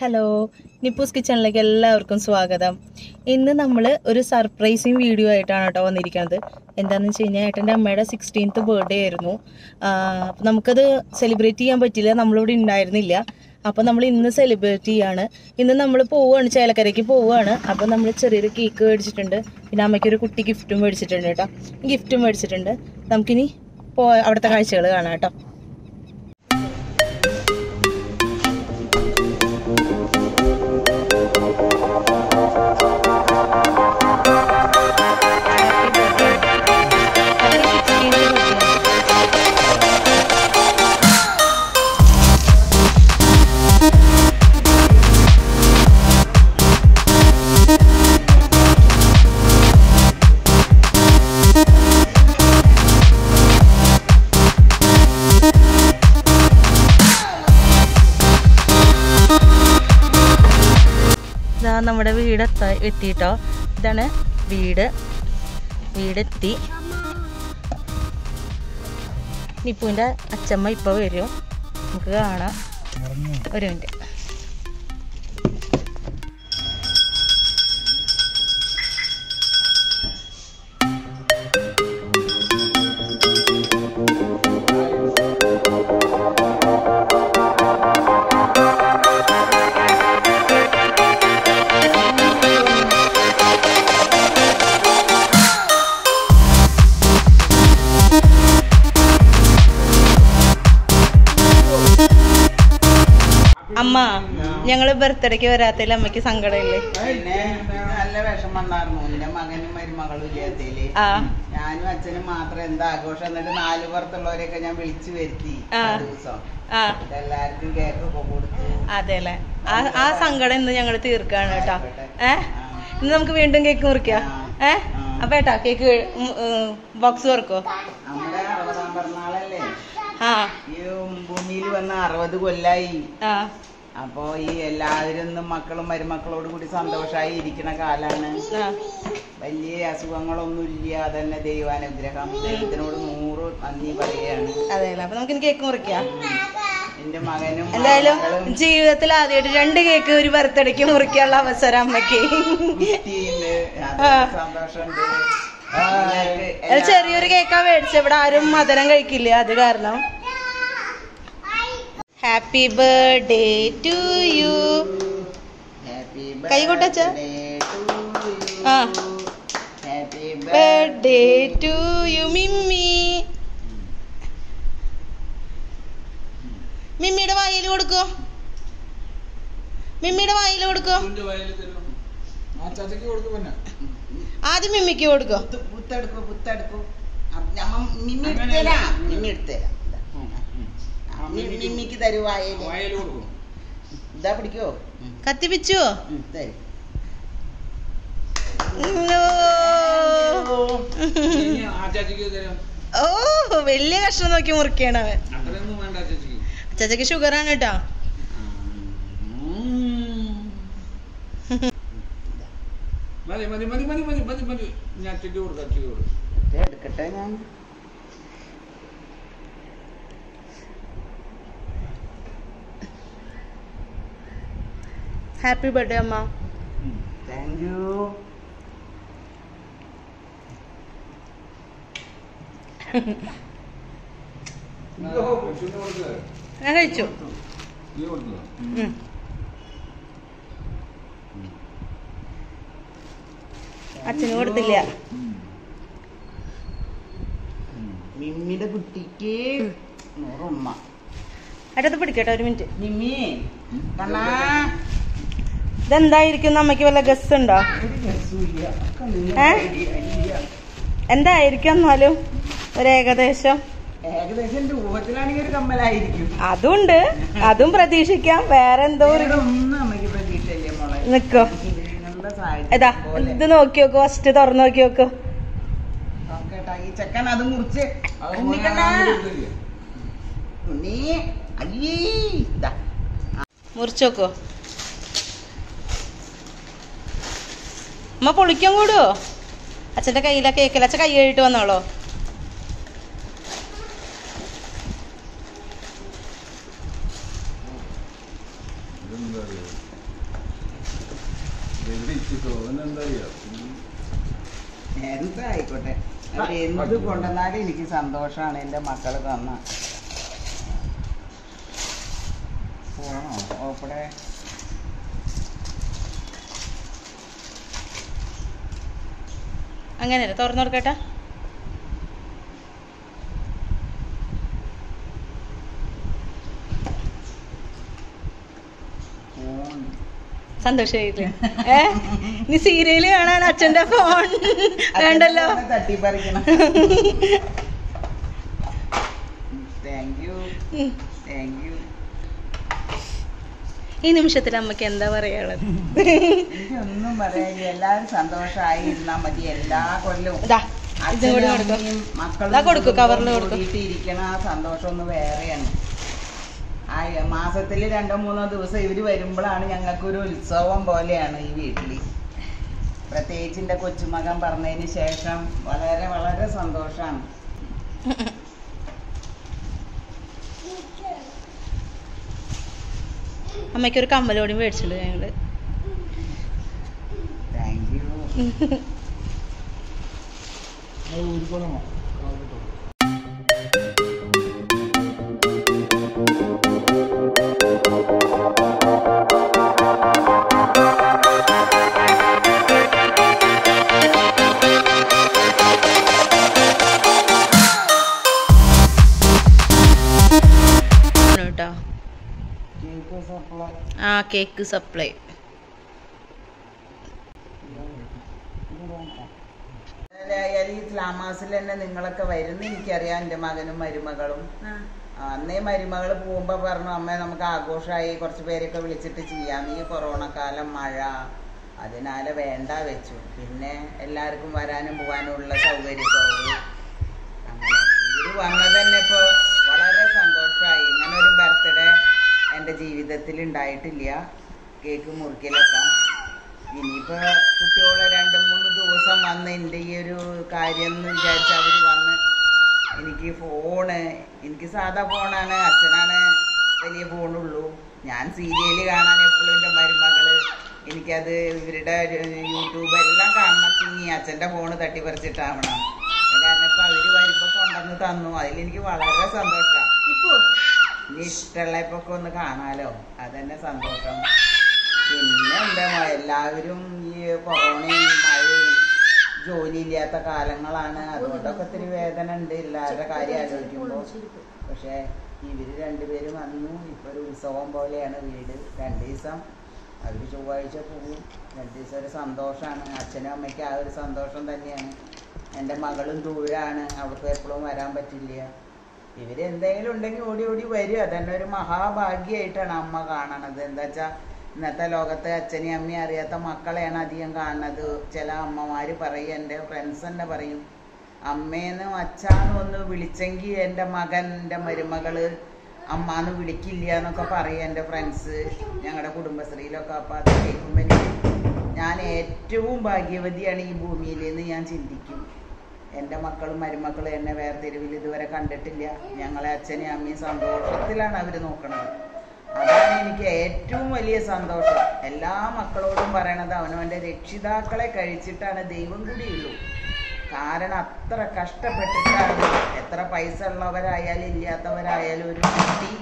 Hello നിപ്പൂസ് കിച്ചണിലേക്ക് എല്ലാവർക്കും സ്വാഗതം ഇന്ന് നമ്മൾ ഒരു സർപ്രൈസിങ് വീഡിയോ ആയിട്ടാണ് കേട്ടോ വന്നിരിക്കുന്നത് എന്താണെന്ന് വെച്ച് കഴിഞ്ഞാൽ ഏട്ടൻ്റെ അമ്മയുടെ സിക്സ്റ്റീൻത്ത് ബർത്ത്ഡേ ആയിരുന്നു അപ്പം നമുക്കത് സെലിബ്രേറ്റ് ചെയ്യാൻ പറ്റില്ല നമ്മളിവിടെ ഉണ്ടായിരുന്നില്ല അപ്പോൾ നമ്മൾ ഇന്ന് സെലിബ്രേറ്റ് ചെയ്യാണ് ഇന്ന് നമ്മൾ പോവുകയാണ് ചേലക്കരയ്ക്ക് പോവുകയാണ് അപ്പോൾ നമ്മൾ ചെറിയൊരു കേക്ക് മേടിച്ചിട്ടുണ്ട് പിന്നെ അമ്മയ്ക്കൊരു കുട്ടി ഗിഫ്റ്റും മേടിച്ചിട്ടുണ്ട് കേട്ടോ ഗിഫ്റ്റും മേടിച്ചിട്ടുണ്ട് നമുക്കിനി പോ അവിടുത്തെ കാഴ്ചകൾ കാണാം കേട്ടോ ഇതാ നമ്മുടെ വീട് എത്ത എത്തിട്ടോ ഇതാണ് വീട് വീടെത്തി നിപ്പുവിൻ്റെ അച്ചമ്മ ഇപ്പോൾ വരും നമുക്ക് കാണാം ഒരു മിനിറ്റ് അമ്മ ഞങ്ങള് ബർത്ത്ഡേക്ക് വരാത്തതിൽ അമ്മയ്ക്ക് സങ്കടമില്ലേ പിന്നെ നല്ല വിഷമം ഉണ്ടായിരുന്നു എന്റെ മകനും മരുമകളും ഇല്ലാത്തതില് ആ ഞാനും അച്ഛനും മാത്രം എന്താ ആഘോഷം എന്നിട്ട് നാല് പുറത്തുള്ളവരെയൊക്കെ ഞാൻ വിളിച്ചു വരുത്തി ആ. ആ ദിവസം ആ എന്നിട്ട് എല്ലാവർക്കും കേക്ക് ഒക്കെ കൊടുത്തു അതെ അല്ലേ ആ ആ സങ്കടം ഇന്ന് ഞങ്ങൾ തീർക്കാണ് കേട്ടോ ഏ ഇന്ന് നമുക്ക് വീണ്ടും കേക്ക് മുറിക്കാം ഏ അപ്പൊ ഏട്ടാ കേക്ക് ബോക്സ് തുറക്കോ നമ്മുടെ അറുപതാം പിറന്നാളല്ലേ ആ ഈ ഭൂമിയിൽ വന്ന അറുപത് കൊല്ലായി ആ അപ്പോ ഈ എല്ലാവരും ഇന്നും മക്കളും മരുമക്കളോട് കൂടി സന്തോഷമായി ഇരിക്കുന്ന കാലാണ് ആ വലിയ അസുഖങ്ങളൊന്നും ഇല്ല അതന്നെ ദൈവാനുഗ്രഹം ദൈവത്തിനോട് നൂറ് നന്ദി പറയുകയാണ് അതെ അല്ലേ അപ്പൊ നമുക്ക് ഇനി കേക്ക് മുറിക്കാം എന്റെ മകനും എന്തായാലും മകളും ജീവിതത്തിൽ ആദ്യമായിട്ട് രണ്ട് കേക്ക് ഒരു ബർത്ത്ഡേക്ക് മുറിക്കാനുള്ള അവസരം അമ്മയ്ക്ക് കുട്ടിയുണ്ട് അത് ആ. സന്തോഷമുണ്ട് അത് ചെറിയൊരു കേക്കാ മേടിച്ചത് ഇവിടെ ആരും മധുരം കഴിക്കില്ല അത് കാരണം happy birthday to you happy കൈ കൊട്ടച്ചാ? ആ. Happy birthday to you Mimmi മിമ്മിയുടെ വായിൽ കൊടുക്കോ മിമ്മിയുടെ വായിൽ കൊടുക്കോ ആദ്യം മിമ്മിക്ക് കൊടുക്കോ പുത്തെടുക്കൂ പുത്തെടുക്കൂ അപ്പ ഞമ്മ മിമ്മി എടുത്തേരാ മിമ്മി എടുത്തേരാ ഇതാ. ആ, മി- മിമ്മിക്ക് തരുവായേല് ഇതാ പിടിക്കോ ഉം, കത്തിപ്പിച്ചോ ഉം, തരും ഓ വലിയ കഷ്ണം നോക്കി മുറിക്കാണ് അവൻ ചച്ചക്ക് ഷുഗർ ആണ് കേട്ടോ മതി മതി മതി മതി മതി മതി മതി ഞാൻ ചെടി കൊടുക്കാം ചെടി കൊടുക്കാം ഇത് എടുക്കട്ടെ ഞാൻ ഹാപ്പി ബർത്ത്ഡേ അമ്മ താങ്ക് യു കൊച്ചിന് കൊടുക്കുക ഞാൻ കഴിച്ചു നീ കൊടുക്കുക ഉം. അച്ഛന് കൊടുത്തില്ല മിമ്മിയുടെ കുട്ടിക്ക് നൂറുമ്മ അടുത്ത് പിടിക്കട്ടെ ഒരു മിനിറ്റ് മിമ്മി കണ്ണാ ഇതെന്തായിരിക്കും അമ്മയ്ക്ക് വല്ല ഗസ് ഉണ്ടോ ഒരു രസവുമില്ല. ഒക്കെ നിങ്ങൾ ഏ? idea, idea. എന്തായിരിക്കും എന്നാലും ഒരു ഏകദേശം ഏകദേശം രൂപത്തിലാണെങ്കിൽ ഒരു കമ്മലായിരിക്കും അതുണ്ട് അതും പ്രതീക്ഷിക്കാം വേറെ എന്തോ ഒരു വേറെ ഒന്നും നമുക്ക് പ്രതീക്ഷയില്ലേ മോളെ നിക്കോ നിങ്ങളുടെ സാഹചര്യം ഏതാ പോലെ. ഇത് നോക്കി നോക്കോ ഫസ്റ്റ് തുറന്നു നോക്കി നോക്കോ നോക്കട്ടെ, ഈ ചെക്കൻ അത് മുറിച്ച് അത് ഉണ്ണിക്കണ്ണാ. മോനെ കൊടുത്തില്ലേ? ഉണ്ണി അയ്യേ ഇതാ മുറിച്ചു നോക്കോ അമ്മ പൊളിക്കാൻ കൂടുവോ അച്ഛന്റെ കയ്യിലാ കേക്കില്ല അച്ഛൻ കൈ കഴിയിട്ട് വന്നോളോ ഇതെന്താ ഇത്? പിന്നെന്താ ചെയ്യാ എന്താ ആയിക്കോട്ടെ അവർ എന്ത് കൊണ്ടുവന്നാലും എനിക്ക് സന്തോഷമാണ് എൻ്റെ മക്കൾ തന്ന പോണോ ഓപ്പടെ അങ്ങനെയല്ല തുറന്നു കൊടുക്കട്ടെ ഫോൺ സന്തോഷമായില്ലേ ഏ നീ സീരിയല് കാണാൻ അച്ഛന്റെ ഫോൺ വേണ്ടല്ലോ തട്ടിപ്പറിക്കണം താങ്ക് യു ഉം. താങ്ക് യു ഈ നിമിഷത്തിൽ അമ്മക്ക് എന്താ പറയാനുള്ളത് എനിക്കൊന്നും പറയാനില്ല എല്ലാവരും സന്തോഷമായി ഇരുന്നാ മതി എല്ലാ കൊല്ലവും ഇതാ ഇതും കൂടി അച്ഛനും കൊടുക്കും അമ്മയും മക്കളും ദാ കൊടുക്ക്, കുടുംബവും കവറില് കൊടുക്ക്. കൂടിയിട്ട് ഇരിക്കണ ആ സന്തോഷം ഒന്ന് വേറെയാണ് ആ മാസത്തിൽ രണ്ടോ മൂന്നോ ദിവസം ഇവര് വരുമ്പോഴാണ് ഞങ്ങൾക്കൊരു ഉത്സവം പോലെയാണ് ഈ വീട്ടിൽ പ്രത്യേകിച്ച് എൻ്റെ കൊച്ചുമകൻ പറഞ്ഞതിന് ശേഷം വളരെ വളരെ സന്തോഷമാണ് അമ്മയ്ക്ക് ഒരു കമ്മലോടി മേടിച്ചിട്ടുണ്ട് ഞങ്ങള് താങ്ക് യു അത് ഊരിക്കോളാമോ കേട്ടോ കേക്ക് സപ്ലൈ ആ കേക്ക് സപ്ലൈ ആയാലും ഈ ലാമാസിൽ തന്നെ നിങ്ങളൊക്കെ വരുന്ന എനിക്കറിയാം എൻ്റെ മകനും മരുമകളും അന്നേ മരുമകൾ പോകുമ്പോൾ പറഞ്ഞു അമ്മ നമുക്ക് ആഘോഷമായി കുറച്ച് പേരൊക്കെ വിളിച്ചിട്ട് ചെയ്യാം ഈ കൊറോണ കാലം മഴ അതിനാൽ വേണ്ട വെച്ചു പിന്നെ എല്ലാവർക്കും വരാനും പോകാനും ഉള്ള സൗകര്യക്കുറവ് അങ്ങനെ ഇവര് വന്നത് തന്നെ ഇപ്പോൾ വളരെ സന്തോഷമായി ഇങ്ങനെ ഒരു ബർത്ത്ഡേ എൻ്റെ ജീവിതത്തിൽ ഉണ്ടായിട്ടില്ല കേക്ക് മുറിക്കലൊക്കെ ഇനിയിപ്പോ കുട്ടികളെ രണ്ട് മൂന്ന് ദിവസം വന്ന് എൻ്റെ ഈ ഒരു കാര്യം എന്ന് വിചാരിച്ച് അവർ വന്ന് എനിക്ക് ഫോണ് എനിക്ക് സാധാ ഫോണാണ് അച്ഛനാണ് വലിയ ഫോണുള്ളൂ ഞാൻ സീരിയല് കാണാൻ എപ്പോഴും എൻ്റെ മരുമകള് എനിക്കത് ഇവരുടെ യൂട്യൂബ് എല്ലാം കാണണമെങ്കിൽ അച്ഛൻ്റെ ഫോണ് തട്ടിപ്പറിച്ചിട്ടാവണം അത് കാരണം ഇപ്പം അവർ വരുമ്പോൾ കൊണ്ടുവന്ന് തന്നു അതിലെനിക്ക് വളരെ സന്തോഷമാണ് ഇനി ഇഷ്ടമുള്ളപ്പൊക്കെ ഒന്ന് കാണാലോ അതന്നെ സന്തോഷം പിന്നെ എന്താ എല്ലാവരും ഈ കൊറോണയും മഴയും ജോലിയില്ലാത്ത കാലങ്ങളാണ് അതുകൊണ്ടൊക്കെ ഒത്തിരി വേദന ഉണ്ട് എല്ലാവരുടെ കാര്യം ആലോചിക്കുമ്പോൾ പക്ഷേ ഇവര് രണ്ടുപേരും വന്നു ഇപ്പൊ ഒരു ഉത്സവം പോലെയാണ് വീട് രണ്ട് ദിവസം അവർ ചൊവ്വാഴ്ച പോകും രണ്ട് ദിവസം ഒരു സന്തോഷമാണ് അച്ഛനും അമ്മയ്ക്കും ആ ഒരു സന്തോഷം തന്നെയാണ് എൻ്റെ മകളും ദൂരാണ് അവൾക്ക് എപ്പോഴും വരാൻ പറ്റില്ല ഇവര് എന്തെങ്കിലും ഉണ്ടെങ്കിൽ ഓടി ഓടി വരും അതന്നെ ഒരു മഹാഭാഗ്യമായിട്ടാണ് അമ്മ കാണണത് എന്താ വെച്ചാ ഇന്നത്തെ ലോകത്തെ അച്ഛനെയും അമ്മയും അറിയാത്ത മക്കളെയാണ് അധികം കാണുന്നത് ചില അമ്മമാര് പറയും എൻ്റെ ഫ്രണ്ട്സ് തന്നെ പറയും അമ്മേന്നും അച്ഛാന്നും ഒന്ന് വിളിച്ചെങ്കിൽ എൻ്റെ മകൻ എൻ്റെ മരുമകള് അമ്മാന്ന് വിളിക്കില്ല എന്നൊക്കെ പറയും എൻ്റെ ഫ്രണ്ട്സ് ഞങ്ങളുടെ കുടുംബശ്രീയിലൊക്കെ അപ്പം അത് കേൾക്കുമ്പോൾ എനിക്ക് ഞാൻ ഏറ്റവും ഭാഗ്യവതിയാണ് ഈ ഭൂമിയിൽ എന്ന് ഞാൻ ചിന്തിക്കും എൻ്റെ മക്കളും മരുമക്കളും എന്നെ വേർതിരിവിൽ ഇതുവരെ കണ്ടിട്ടില്ല ഞങ്ങളെ അച്ഛനെയും അമ്മയും സന്തോഷത്തിലാണ് അവർ നോക്കുന്നത് അതാണ് എനിക്ക് ഏറ്റവും വലിയ സന്തോഷം എല്ലാ മക്കളോടും പറയണത് അവനവൻ്റെ രക്ഷിതാക്കളെ കഴിച്ചിട്ടാണ് ദൈവം കൂടിയുള്ളൂ കാരണം അത്ര കഷ്ടപ്പെട്ടിട്ടാണ് എത്ര പൈസ ഉള്ളവരായാലും ഇല്ലാത്തവരായാലും ഒരു കുട്ടി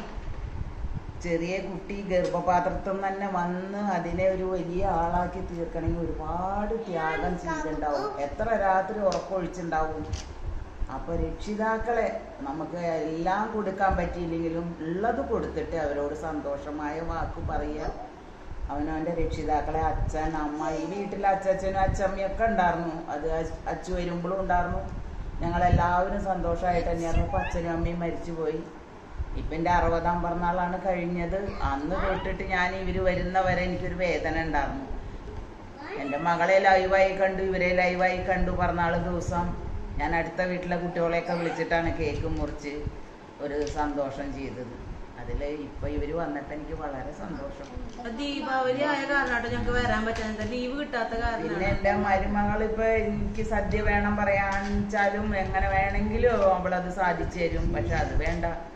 ചെറിയ കുട്ടി ഗർഭപാത്രത്തിൽ നിന്ന് തന്നെ വന്ന് അതിനെ ഒരു വലിയ ആളാക്കി തീർക്കണമെങ്കിൽ ഒരുപാട് ത്യാഗം ചെയ്തിട്ടുണ്ടാവും എത്ര രാത്രി ഉറക്കൊഴിച്ചുണ്ടാവും അപ്പൊ രക്ഷിതാക്കളെ നമുക്ക് എല്ലാം കൊടുക്കാൻ പറ്റിയില്ലെങ്കിലും ഉള്ളത് കൊടുത്തിട്ട് അവരോട് സന്തോഷമായ വാക്ക് പറയുക അവനവൻ്റെ രക്ഷിതാക്കളെ അച്ഛൻ അമ്മ ഈ വീട്ടിൽ അച്ഛനും അച്ഛമ്മയും ഒക്കെ ഉണ്ടായിരുന്നു അത് അച്- അച്ചു വരുമ്പോഴും ഉണ്ടായിരുന്നു ഞങ്ങളെല്ലാവരും സന്തോഷമായിട്ട് തന്നെയായിരുന്നു ഇപ്പം അച്ഛനും അമ്മയും മരിച്ചുപോയി ഇപ്പം എൻ്റെ അറുപതാം പിറന്നാളാണ് കഴിഞ്ഞത് അന്ന് തൊട്ടിട്ട് ഞാൻ ഇവർ വരുന്നവരെ എനിക്കൊരു വേദന ഉണ്ടായിരുന്നു എൻ്റെ മകളെ ലൈവായി കണ്ടു ഇവരെ ലൈവായി കണ്ടു പിറന്നാൾ ദിവസം ഞാൻ അടുത്ത വീട്ടിലെ കുട്ടികളെയൊക്കെ വിളിച്ചിട്ടാണ് കേക്ക് മുറിച്ച് ഒരു സന്തോഷം ചെയ്തത് അതിൽ ഇപ്പൊ ഇവര് വന്നിട്ട് എനിക്ക് വളരെ സന്തോഷം ദീപാവലി ആയ കാരണമാട്ടോ ഞങ്ങക്ക് വരാൻ പറ്റാത്ത ലീവ് കിട്ടാത്ത പിന്നെ കാരണം എന്റെ മരുമകൾ ഇപ്പൊ എനിക്ക് സദ്യ വേണം പറയാച്ചാലും എങ്ങനെ വേണമെങ്കിലും അവളത് സാധിച്ചു തരും പക്ഷെ അത് വേണ്ട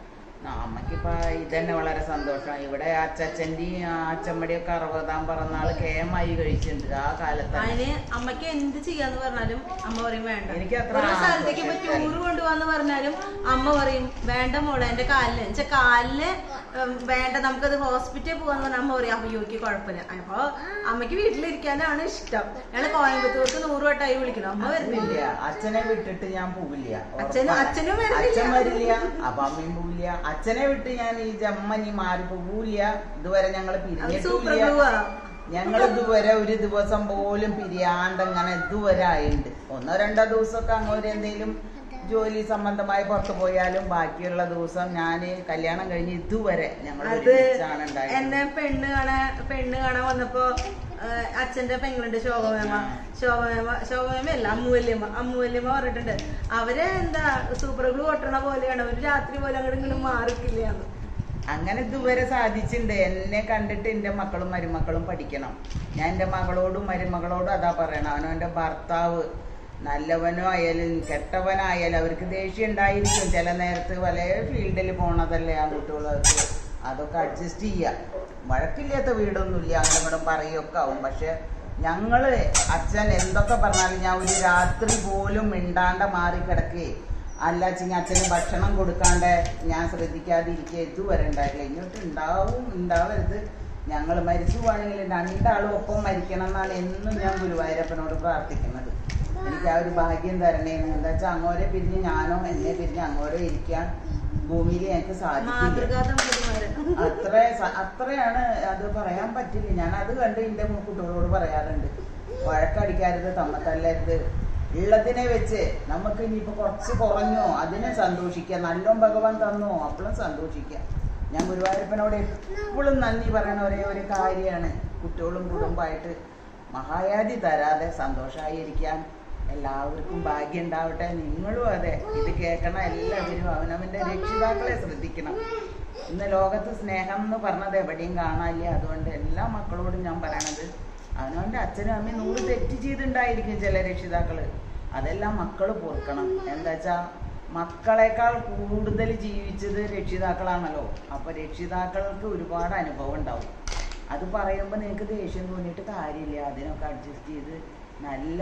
അമ്മക്കിപ്പോ ഇതന്നെ വളരെ സന്തോഷമാണ് ഇവിടെ അച്ചച്ചന്റെയും അച്ചമ്മടിയും ഒക്കെ അറുപതാം പിറന്നാള് കേമായി കഴിച്ചിട്ടുണ്ട് ആ കാലത്ത് അതിന് അമ്മയ്ക്ക് എന്ത് ചെയ്യാന്ന് പറഞ്ഞാലും അമ്മ പറയും വേണ്ട എനിക്ക് അത്ര ഒരു സ്ഥലത്തേക്ക് ഇപ്പൊ ആഘോഷം ടൂറ് കൊണ്ടുപോകാന്ന് പറഞ്ഞാലും അമ്മ പറയും വേണ്ട മോളെ എന്റെ കാലിന് എന്നുവെച്ചാ കാലിന് ഉം, വേണ്ട നമുക്കത് ഹോസ്പിറ്റലിൽ പോകാന്ന് പറഞ്ഞാൽ അമ്മ പറയും അയ്യോക്ക് കുഴപ്പമില്ല അപ്പൊ അമ്മയ്ക്ക് വീട്ടിലിരിക്കാനാണ് ഇഷ്ടം ഞങ്ങള് കോയമ്പത്തൂർക്ക് നൂറ് വട്ടമായി വിളിക്കണം അമ്മ വരുന്നില്ല ഇല്ല അച്ഛനെ വിട്ടിട്ട് ഞാൻ പോവില്ല അച്ഛനും- അച്ഛനും വരുന്നില്ല. അച്ഛൻ വരില്ല അപ്പൊ അമ്മയും പോവില്ല അച്ഛനെ വിട്ട് ഞാൻ ഈ ജമ്മനി മാറി പോവില്ല ഇതുവരെ ഞങ്ങൾ അത് സൂപ്പർ ഗ്ലൂ പിരിഞ്ഞിട്ടില്ല ആ ഞങ്ങൾ ഇതുവരെ ഒരു ദിവസം പോലും പിരിയാണ്ട് അങ്ങനെ ഇതുവരെ ആയിണ്ട് ഒന്നോ രണ്ടോ ദിവസമൊക്കെ അങ്ങോട്ട് എന്തെങ്കിലും ജോലി സംബന്ധമായി പുറത്തു പോയാലും ബാക്കിയുള്ള ദിവസം ഞാൻ കല്യാണം കഴിഞ്ഞ് ഇതുവരെ ഞങ്ങൾ അത് ഒരുമിച്ചാണ് എന്നെ ഉണ്ടായിരുന്നത് പെണ്ണ് കാണാൻ പെണ്ണ് കാണാൻ വന്നപ്പോ ആ, അച്ഛന്റെ പെങ്ങളുണ്ട് ശോഭമേമ ശോഭമേമ ശോഭമേമ അമ്മുവല്യമ്മ അമ്മുവല്യമ്മ പറഞ്ഞിട്ടുണ്ട് അവരെ എന്താ സൂപ്പർ ഗ്ലൂ ഒട്ടണ പോലെയാണ് ഒരു രാത്രി പോലെ അങ്ങോട്ട് ഇങ്ങനെ മാറിക്കില്ലാന്ന് അങ്ങനെ ഇതുവരെ സാധിച്ചിട്ടുണ്ട് എന്നെ കണ്ടിട്ട് എൻ്റെ മക്കളും മരുമക്കളും പഠിക്കണം ഞാൻ എൻ്റെ മകളോടും മരുമകളോടും അതാ പറയണം അവനവൻ്റെ ഭർത്താവ് നല്ലവനോ ആയാലും കെട്ടവനായാലും അവർക്ക് ദേഷ്യം ഉണ്ടായിരിക്കും ചില നേരത്ത് പല ഫീൽഡിൽ പോണതല്ലേ ആ കുട്ടികൾക്ക് അതൊക്കെ അഡ്ജസ്റ്റ് ചെയ്യുക വഴക്കില്ലാത്ത വീടൊന്നുമില്ല അങ്ങനെ ഇവിടെ പറയുകയൊക്കെ ആവും പക്ഷെ ഞങ്ങള് അച്ഛൻ എന്തൊക്കെ പറഞ്ഞാലും ഞാൻ ഒരു രാത്രി പോലും മിണ്ടാണ്ട മാറി കിടക്കേ അല്ല ചിങ്ങ അച്ഛന് ഭക്ഷണം കൊടുക്കാണ്ട് ഞാൻ ശ്രദ്ധിക്കാതിരിക്കുക ഇതുവരെ ഉണ്ടായില്ല ഇങ്ങോട്ട് ഉണ്ടാവും ഉണ്ടാവരുത് ഞങ്ങൾ മരിച്ചു പോവാണെങ്കിൽ രണ്ടാളും ഒപ്പം മരിക്കണം എന്നാണ് എന്നും ഞാൻ ഗുരുവായൂരപ്പനോട് പ്രാർത്ഥിക്കുന്നത് എനിക്ക് ആ ഒരു ഭാഗ്യം തരണേന്ന് എന്താ വെച്ചാൽ അങ്ങോരെ പിരിഞ്ഞ് ഞാനോ എന്നെ പിരിഞ്ഞ് അങ്ങോരെ ഇരിക്കാൻ ഭൂമിയിൽ എനിക്ക് സാധിക്കില്ല മാതൃകാ ദമ്പതിമാര് അത്ര സ- അത്രയാണ് അത് പറയാൻ പറ്റില്ല ഞാൻ അത് കണ്ട് എന്റെ കുട്ടികളോട് പറയാറുണ്ട് വഴക്കടിക്കരുത് തമ്മത്തല്ലരുത് ഉള്ളതിനെ വെച്ച് നമുക്ക് ഇനിയിപ്പോ കുറച്ച് കുറഞ്ഞോ അതിനെ സന്തോഷിക്കുക നല്ലോം ഭഗവാൻ തന്നോ അപ്പോഴും സന്തോഷിക്കാം ഞാൻ ഗുരുവായൂരപ്പനോട് എപ്പോഴും നന്ദി പറയണ ഒരേ ഒരു കാര്യമാണ് കുട്ടികളും കുടുംബമായിട്ട് മഹായാതി തരാതെ സന്തോഷമായിരിക്കാൻ എല്ലാവർക്കും ഭാഗ്യം ഉണ്ടാവട്ടെ നിങ്ങളും അതെ ഇത് കേൾക്കണ എല്ലാവരും അവനവന്റെ രക്ഷിതാക്കളെ ശ്രദ്ധിക്കണം ഇന്ന് ലോകത്ത് സ്നേഹം എന്ന് പറഞ്ഞത് എവിടെയും കാണാനില്ല അതുകൊണ്ട് എല്ലാ മക്കളോടും ഞാൻ പറയണത് അവനവന്റെ അച്ഛനും അമ്മയും നൂറ് തെറ്റ് ചെയ്തിട്ടുണ്ടായിരിക്കും ചില രക്ഷിതാക്കള് അതെല്ലാം മക്കൾ പൊറുക്കണം എന്താ വെച്ചാ മക്കളെക്കാൾ കൂടുതൽ ജീവിച്ചത് രക്ഷിതാക്കളാണല്ലോ അപ്പൊ രക്ഷിതാക്കൾക്ക് ഒരുപാട് അനുഭവം ഉണ്ടാവും അത് പറയുമ്പോൾ നിങ്ങൾക്ക് ദേഷ്യം തോന്നിയിട്ട് കാര്യമില്ല അതിനൊക്കെ അഡ്ജസ്റ്റ് ചെയ്ത് നല്ല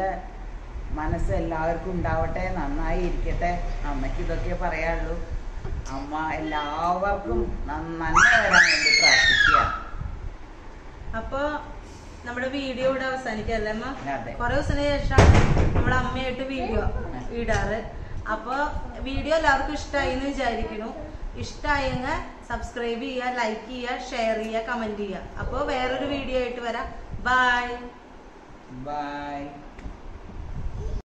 മനസ്സ് എല്ലാവർക്കും ഉണ്ടാവട്ടെ നന്നായി ഇരിക്കട്ടെ അമ്മയ്ക്ക് ഇതൊക്കെ പറയാനുള്ളൂ അമ്മ എല്ലാവർക്കും നന്ന- നന്മ വരാൻ വേണ്ടി പ്രാർത്ഥിക്കുക അപ്പൊ നമ്മുടെ വീഡിയോ ഇവിടെ അവസാനിക്കല്ലേ അമ്മ അതെ. കുറെ ദിവസത്തിന് ശേഷമാണ് നമ്മുടെ അമ്മയായിട്ട് വീഡിയോ ഇടാറ് അപ്പൊ വീഡിയോ എല്ലാവർക്കും ഇഷ്ടമായി എന്ന് വിചാരിക്കുന്നു ഇഷ്ടമായെങ്കിൽ സബ്സ്ക്രൈബ് ചെയ്യുക ലൈക്ക് ചെയ്യുക ഷെയർ ചെയ്യുക കമന്റ് ചെയ്യുക അപ്പോൾ വേറൊരു വീഡിയോ ആയിട്ട് വരാം ബൈ ബൈ